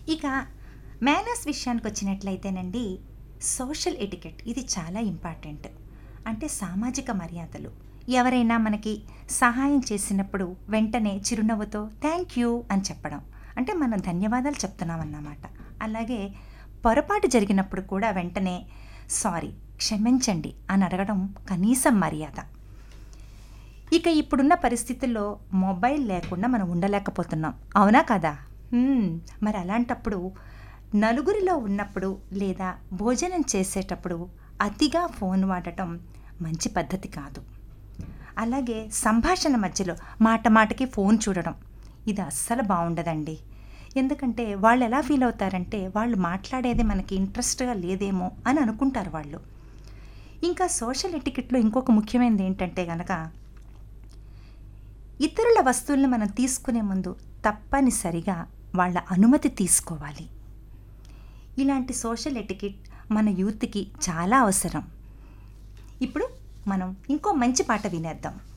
ఇక మేనర్స్ విషయానికి వచ్చినట్లయితేనండి social etiquette ఇది చాలా ఇంపార్టెంట్ అంటే సామాజిక మర్యాదలు ఎవరైనా మనకి సహాయం చేసినప్పుడు వెంటనే చిరునవ్వుతో థ్యాంక్ యూ అని చెప్పడం అంటే మనం ధన్యవాదాలు చెప్తున్నామన్నమాట అలాగే పొరపాటు జరిగినప్పుడు కూడా వెంటనే సారీ క్షమించండి అని అడగడం కనీసం మర్యాద ఇక ఇప్పుడున్న పరిస్థితుల్లో మొబైల్ లేకుండా మనం ఉండలేకపోతున్నాం అవునా కదా హ్మ్, మరి అలాంటప్పుడు నలుగురిలో ఉన్నప్పుడు లేదా భోజనం చేసేటప్పుడు అతిగా ఫోన్ వాడటం మంచి పద్ధతి కాదు అలాగే సంభాషణ మధ్యలో మాట మాటకి ఫోన్ చూడడం ఇది అస్సలు బాగుండదండి ఎందుకంటే వాళ్ళు ఎలా ఫీల్ అవుతారంటే వాళ్ళు మాట్లాడేది మనకి ఇంట్రెస్ట్గా లేదేమో అని అనుకుంటారు వాళ్ళు ఇంకా సోషల్ ఎటికెట్లో ఇంకొక ముఖ్యమైనది ఏంటంటే గనక ఇతరుల వస్తువులను మనం తీసుకునే ముందు తప్పనిసరిగా వాళ్ళ అనుమతి తీసుకోవాలి ఇలాంటి సోషల్ ఎటికెట్ మన యూత్కి చాలా అవసరం ఇప్పుడు మనం ఇంకో మంచి పాట వినేద్దాం